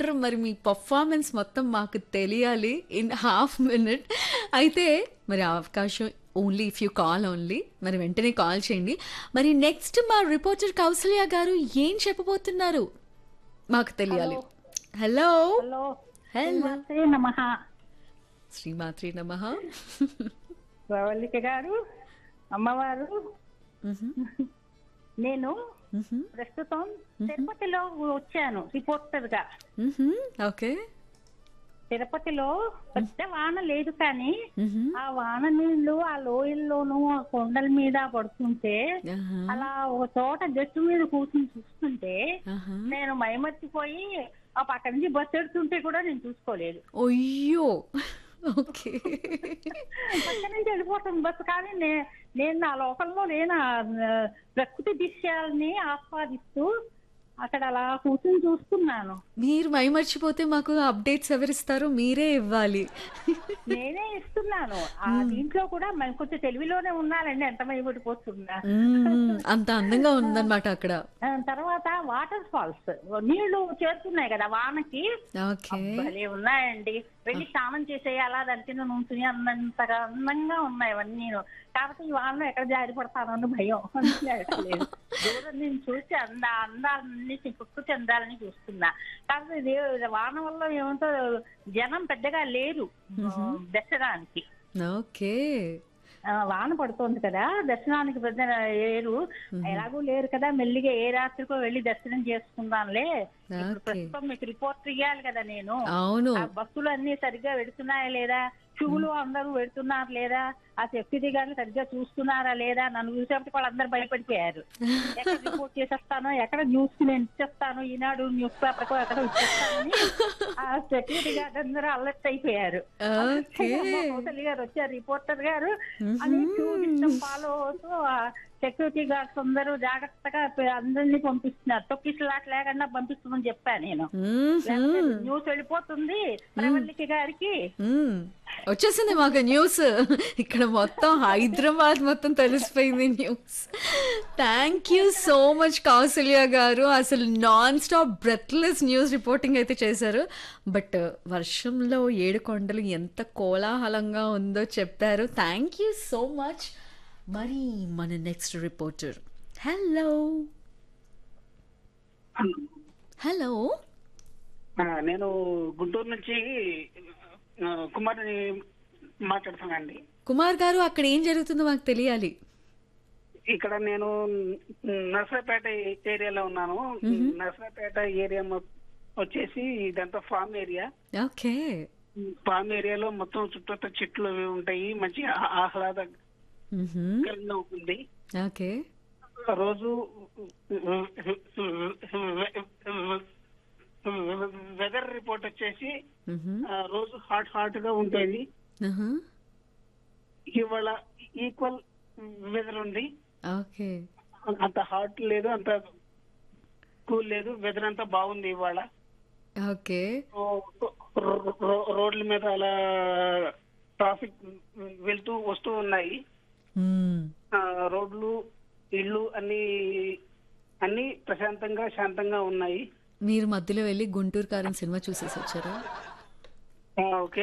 పాడరు మరి మీ పర్ఫార్మెన్స్ మొత్తం మాకు తెలియాలి ఇన్ హాఫ్ మినిట్ అయితే మరి ఆ అవకాశం only if you call only మరి వెంటనే కాల్ చేయండి మరి నెక్స్ట్ మా రిపోర్టర్ కౌసల్య గారు ఏం చెప్పబోతున్నారు మాకు తెలియాలి హలో హలో హలో శ్రీమాత్రే నమ శ్రీమాత్రి నమ ప్రవళిక గారు అమ్మవారు నేను ప్రస్తుతం తిరుపతిలో వచ్చాను రిపోర్టర్ గా ఓకే తిరుపతిలో పెద్ద వాన లేదు కానీ ఆ వాన నీళ్లు ఆ లోయల్లోనూ ఆ కొండల మీద పడుతుంటే అలా ఒక చోట గట్టు మీద కూర్చుని చూస్తుంటే నేను మైమర్చిపోయి ఆ పక్క నుంచి బస్సు ఎడుతుంటే కూడా నేను చూసుకోలేదు అయ్యో ఓకే పక్క నుంచి వెళ్ళిపోతుంది బస్సు కానీ నే- నేను నా లోకంలో నేను ఆ, ప్రకృతి దృశ్యాలని ఆస్వాదిస్తూ అక్కడ అలా కూర్చుని చూస్తున్నాను మీరు మైమర్చిపోతే మాకు అప్డేట్స్ ఎవరిస్తారు మీరే ఇవ్వాలి నేనే ఇస్తున్నాను ఆ దీంట్లో కూడా మనం కొంచెం తెలివిలోనే ఉన్నానండి ఎంత మైపడిపోతున్నా మ్మ్. అంత అందంగా ఉందన్నమాట అక్కడ ఆ, తర్వాత వాటర్ ఫాల్స్ నీళ్లు చేరుతున్నాయి కదా వానకి ఓకే భలే ఉన్నాయండి వెళ్ళి స్నానం చేసేయాలా దాని కింద నుంచుని అన్నంతగా అందంగా ఉన్నాయి అవన్నీ కాబట్టి ఈ వానలో ఎక్కడ జారి పడతానో అని భయం లేదు దూరం నుంచి చూసి అంద అందాలన్నీ పుట్టు చెందాలని చూస్తున్నా కాకపోతే ఇది వాన వల్ల ఏమంటో జనం పెద్దగా లేరు దర్శనానికి ఓకే ఆ, వాన పడుతోంది కదా దర్శనానికి పెద్ద లేరు ఎలాగూ లేరు కదా మెల్లిగా ఏ రాత్రికో వెళ్ళి దర్శనం చేసుకుందాంలే ఇప్పుడు ఓకే ప్రస్తుతం మీకు రిపోర్ట్ ఇవ్వాలి కదా నేను అవును ఆ బస్సులు అన్ని సరిగ్గా పెడుతున్నాయా లేదా షూలు అందరూ పెడుతున్నారు లేదా ఆ సెక్యూరిటీ గార్డులు సరిగ్గా చూస్తున్నారా లేదా నన్ను చూసేప్పటికి వాళ్ళందరూ భయపడిపోయారు ఎక్కడ రిపోర్ట్ చేసేస్తానో ఎక్కడ న్యూస్ నేను ఇచ్చేస్తాను ఈనాడు న్యూస్ పేపర్ ఎక్కడ ఇచ్చేస్తానని ఆ సెక్యూరిటీ గార్డ్ అందరూ అలర్ట్ అయిపోయారు ఓకే అమ్మ కౌసల్య గారు వచ్చారు రిపోర్టర్ గారు అని టూరిస్ట్ ఫాలో అవుతూ ఆ సెక్యూరిటీ గార్డ్స్ అందరూ జాగ్రత్తగా ప- అందరినీ పంపిస్తున్నారు తొక్కిసలాట లేకుండా పంపిస్తామని చెప్పాను నేను లేకపోతే న్యూస్ వెళ్ళిపోతుంది ప్రవల్లికి గారికి మ్మ్. వచ్చేసింది మాకు న్యూస్ ఇక్కడ మొత్తం హైదరాబాద్ మొత్తం తెలిసిపోయింది news thank you so much Kausalya garu అసలు non stop breathless news reporting అయితే చేశారు బట్ వర్షంలో ఏడు కొండలు ఎంత కోలాహలంగా ఉందో చెప్పారు థ్యాంక్ యూ సో మచ్ మరి మన నెక్స్ట్ రిపోర్టర్ హలో హలో ఆ, నేను గుంటూరు నుంచి ఆ, కుమార్ని మాట్లాడుతున్నానండి కుమార్ గారు అక్కడ ఏం జరుగుతుందో మాకు తెలియాలి ఇక్కడ నేను నర్సరాపేట ఏరియాలో ఉన్నాను నర్సరాపేట ఏరియా మొ- వచ్చేసి ఇదంతా ఫామ్ ఏరియా ఓకే ఫామ్ ఏరియాలో మొత్తం చుట్టూతా చెట్లు అవి ఉంటాయి మంచి ఆ- ఆహ్లాదకరంగా ఉంటుంది ఓకే రోజు వెదర్ రిపోర్ట్ వచ్చేసి ఆ, రోజు హాట్ హాట్ గా ఉంటుంది ఇవాళ ఈక్వల్ వెదర్ ఉంది ఓకే అంత హాట్ లేదు అంత కూల్ లేదు వెదర్ అంతా బాగుంది ఇవాళ ఓకే రో- రో- రో- రోడ్ల మీద అలా ట్రాఫిక్ వెళ్తూ వస్తూ ఉన్నాయి ఆ, రోడ్లు ఇళ్ళు అన్ని అన్ని ప్రశాంతంగా శాంతంగా ఉన్నాయి మీరు మధ్యలో వెళ్ళి గుంటూరు కారం సినిమా చూసేసి వచ్చారా ఆ, ఓకే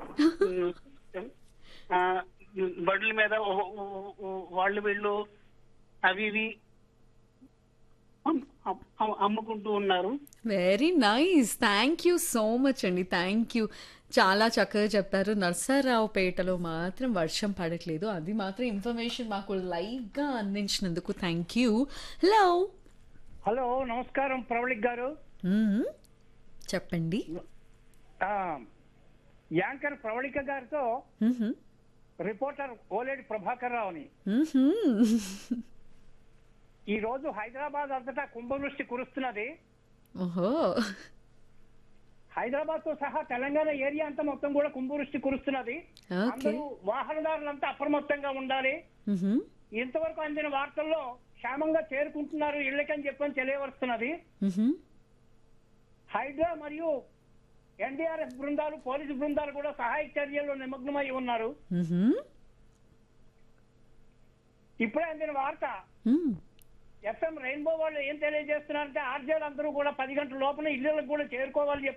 ఆ, బండ్ల మీద ఓ- ఓ- ఓ- వాళ్ళు వీళ్ళు అవి ఇవి అమ్- అమ్- అమ్ముకుంటూ ఉన్నారు very nice thank you so much అండి థ్యాంక్ యూ చాలా చక్కగా చెప్పారు నర్సారావుపేటలో మాత్రం వర్షం పడట్లేదు అది మాత్రం ఇన్ఫర్మేషన్ మాకు లైవ్గా అందించినందుకు థ్యాంక్ యూ హలో హలో నమస్కారం ప్రవళిక్ గారు చెప్పండి ఆ, యాంకర్ ప్రవళిక గారితో మ్మ్. రిపోర్టర్ ఓలేడి ప్రభాకర్ రావుని మ్మ్. ఈ రోజు హైదరాబాద్ అంతటా కుంభవృష్టి కురుస్తున్నది ఓహో హైదరాబాద్ తో సహా తెలంగాణ ఏరియా అంతా మొత్తం కూడా కుంభవృష్టి కురుస్తున్నది ఓకే అందరూ వాహనదారులంతా అప్రమత్తంగా ఉండాలి మ్మ్. ఇంతవరకు అందిన వార్తల్లో క్షేమంగా చేరుకుంటున్నారు ఇళ్ళకని చెప్పని తెలియవరుస్తున్నది మ్మ్. హైడ్రా మరియు ఎన్డీఆర్ఎఫ్ బృందాలు పోలీసు బృందాలు కూడా సహాయక చర్యల్లో నిమగ్నమై ఉన్నారు మ్మ్. ఇప్పుడే అందిన వార్త మ్మ్. ఎఫ్ఎం రెయిన్బో వాళ్ళు ఏం తెలియజేస్తున్నారంటే ఆర్జేలు అందరూ కూడా పది గంటల లోపల ఇళ్లకు కూడా చేరుకోవాలని